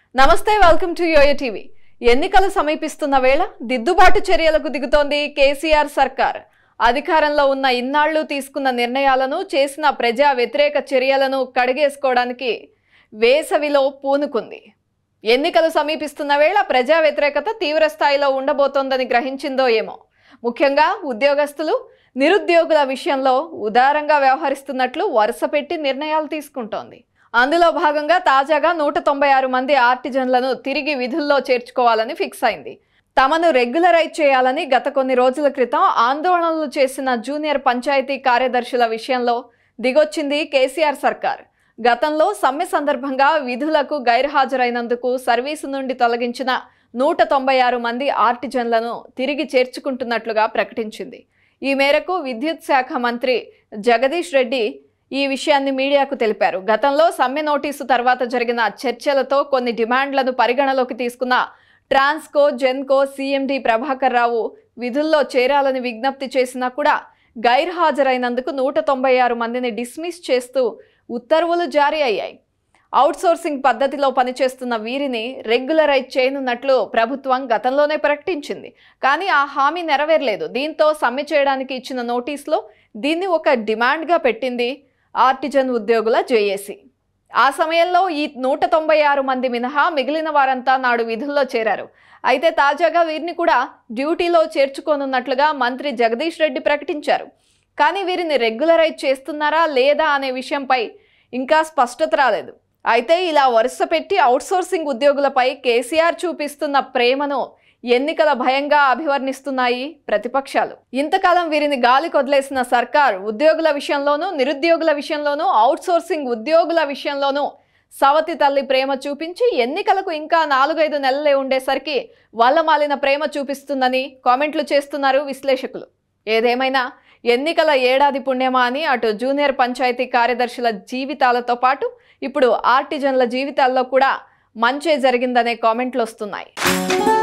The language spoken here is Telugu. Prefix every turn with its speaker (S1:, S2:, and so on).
S1: నమస్తే వెల్కమ్ టు యోయో టీవీ ఎన్నికలు సమీపిస్తున్న వేళ దిద్దుబాటు చర్యలకు దిగుతోంది కేసీఆర్ సర్కార్ అధికారంలో ఉన్న ఇన్నాళ్లు తీసుకున్న నిర్ణయాలను చేసిన ప్రజా వ్యతిరేక చర్యలను కడిగేసుకోవడానికి వేసవిలో పూనుకుంది ఎన్నికలు సమీపిస్తున్న వేళ ప్రజా వ్యతిరేకత తీవ్ర స్థాయిలో ఉండబోతోందని గ్రహించిందో ఏమో ముఖ్యంగా ఉద్యోగస్తులు నిరుద్యోగుల విషయంలో ఉదారంగా వ్యవహరిస్తున్నట్లు వరుస పెట్టి నిర్ణయాలు తీసుకుంటోంది అందులో భాగంగా తాజాగా నూట తొంభై ఆరు మంది ఆర్టిజన్లను తిరిగి విధుల్లో చేర్చుకోవాలని ఫిక్స్ అయింది తమను రెగ్యులరైజ్ చేయాలని గత కొన్ని రోజుల క్రితం ఆందోళనలు చేసిన జూనియర్ పంచాయతీ కార్యదర్శుల విషయంలో దిగొచ్చింది కేసీఆర్ సర్కార్ గతంలో సమ్మె సందర్భంగా విధులకు గైర్హాజరైనందుకు సర్వీసు నుండి తొలగించిన నూట తొంభై ఆరు మంది ఆర్టిజన్లను తిరిగి చేర్చుకుంటున్నట్లుగా ప్రకటించింది ఈ మేరకు విద్యుత్ శాఖ మంత్రి జగదీష్ రెడ్డి ఈ విషయాన్ని మీడియాకు తెలిపారు గతంలో సమ్మె నోటీసు తర్వాత జరిగిన చర్చలతో కొన్ని డిమాండ్లను పరిగణలోకి తీసుకున్న ట్రాన్స్కో జెన్కో సీఎండి ప్రభాకర్ రావు విధుల్లో చేరాలని విజ్ఞప్తి చేసినా కూడా గైర్హాజరైనందుకు నూట తొంభై ఆరు మందిని డిస్మిస్ చేస్తూ ఉత్తర్వులు జారీ అయ్యాయి అవుట్సోర్సింగ్ పద్ధతిలో పనిచేస్తున్న వీరిని రెగ్యులరైజ్ చేయనున్నట్లు ప్రభుత్వం గతంలోనే ప్రకటించింది కానీ ఆ హామీ నెరవేరలేదు దీంతో సమ్మె చేయడానికి ఇచ్చిన నోటీసులో దీన్ని ఒక డిమాండ్గా పెట్టింది ఆర్టిజన్ ఉద్యోగుల జేఏసీ ఆ సమయంలో ఈ నూట తొంభై ఆరు మంది మినహా మిగిలిన వారంతా నాడు విధుల్లో చేరారు అయితే తాజాగా వీరిని కూడా డ్యూటీలో చేర్చుకోనున్నట్లుగా మంత్రి జగదీష్ రెడ్డి ప్రకటించారు కానీ వీరిని రెగ్యులరైజ్ చేస్తున్నారా లేదా అనే విషయంపై ఇంకా స్పష్టత రాలేదు అయితే ఇలా వరుస పెట్టి అవుట్సోర్సింగ్ ఉద్యోగులపై కేసీఆర్ చూపిస్తున్న ప్రేమను ఎన్నికల భయంగా అభివర్ణిస్తున్నాయి ప్రతిపక్షాలు ఇంతకాలం వీరిని గాలి కొదిలేసిన సర్కార్ ఉద్యోగుల విషయంలోనూ నిరుద్యోగుల విషయంలోనూ అవుట్సోర్సింగ్ ఉద్యోగుల విషయంలోనూ సవతి తల్లి ప్రేమ చూపించి ఎన్నికలకు ఇంకా నాలుగైదు నెలలే ఉండేసరికి వాళ్ళ మాలిన ప్రేమ చూపిస్తుందని కామెంట్లు చేస్తున్నారు విశ్లేషకులు ఏదేమైనా ఎన్నికల ఏడాది పుణ్యమా అని అటు జూనియర్ పంచాయతీ కార్యదర్శుల జీవితాలతో పాటు ఇప్పుడు ఆర్టిజన్ల జీవితాల్లో కూడా మంచే జరిగిందనే కామెంట్లు వస్తున్నాయి